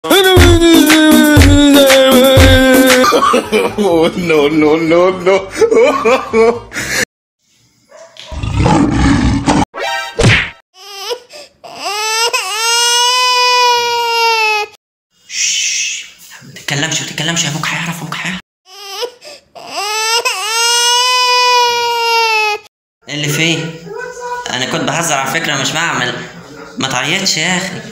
oh, no, no, no, no. شش ما تتكلمش ما تتكلمش ابوك هيعرف ابوك هيعرف إيه اللي فيه انا كنت بهزر على فكره مش بعمل ما تعيطش يا اخي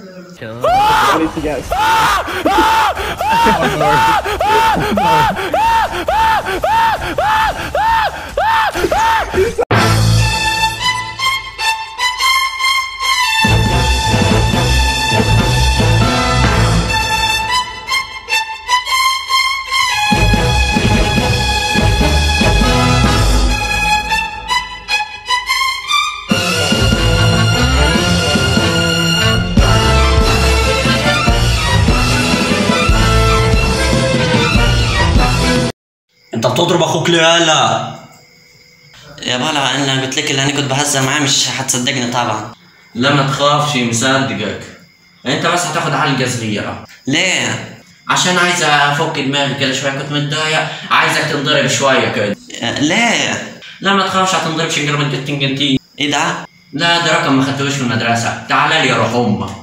انت بتضرب اخوك ليه هلا يا بلا انا قلت لك اللي انا كنت بهزر معاه مش هتصدقني طبعا لا ما تخافش مصدقك انت بس هتاخد علقه صغيره ليه عشان عايز افك دماغي كده شويه كنت متضايق عايزك تنضرب شويه كده آه، ليه لا ما تخافش هتنضرب شنجر من التنجنتين ايه ده لا ده رقم ما خدتوش في المدرسه تعال لي يا روح امك